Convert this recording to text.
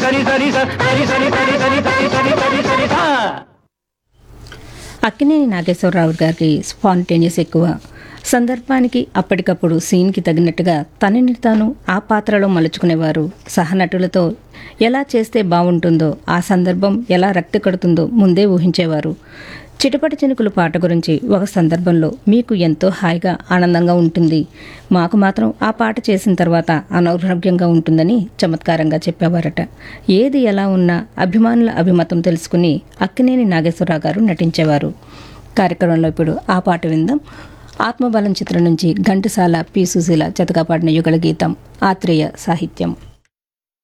సరి సరి స- సరి సరి సరి సరి సరి సరి సరి సరి సా అక్కినేని నాగేశ్వరరావు గారికి స్పాంటేనియస్ ఎక్కువ సందర్భానికి అప్పటికప్పుడు సీన్కి తగినట్టుగా తనని తాను ఆ పాత్రలో మలుచుకునేవారు సహనటులతో ఎలా చేస్తే బాగుంటుందో ఆ సందర్భం ఎలా రక్తి కడుతుందో ముందే ఊహించేవారు చిటపటి చినుకులు పాట గురించి ఒక సందర్భంలో మీకు ఎంతో హాయిగా ఆనందంగా ఉంటుంది మాకు మాత్రం ఆ పాట చేసిన తర్వాత అనారోగ్యంగా ఉంటుందని చమత్కారంగా చెప్పేవారట ఏది ఎలా ఉన్నా అభిమానుల అభిమతం తెలుసుకుని అక్కినేని నాగేశ్వరరావు గారు నటించేవారు కార్యక్రమంలో ఇప్పుడు ఆ పాట విందాం ఆత్మబలం చిత్రం నుంచి ఘంటసాల పి సుశీల జతగా పాడిన యుగళ గీతం ఆత్రేయ సాహిత్యం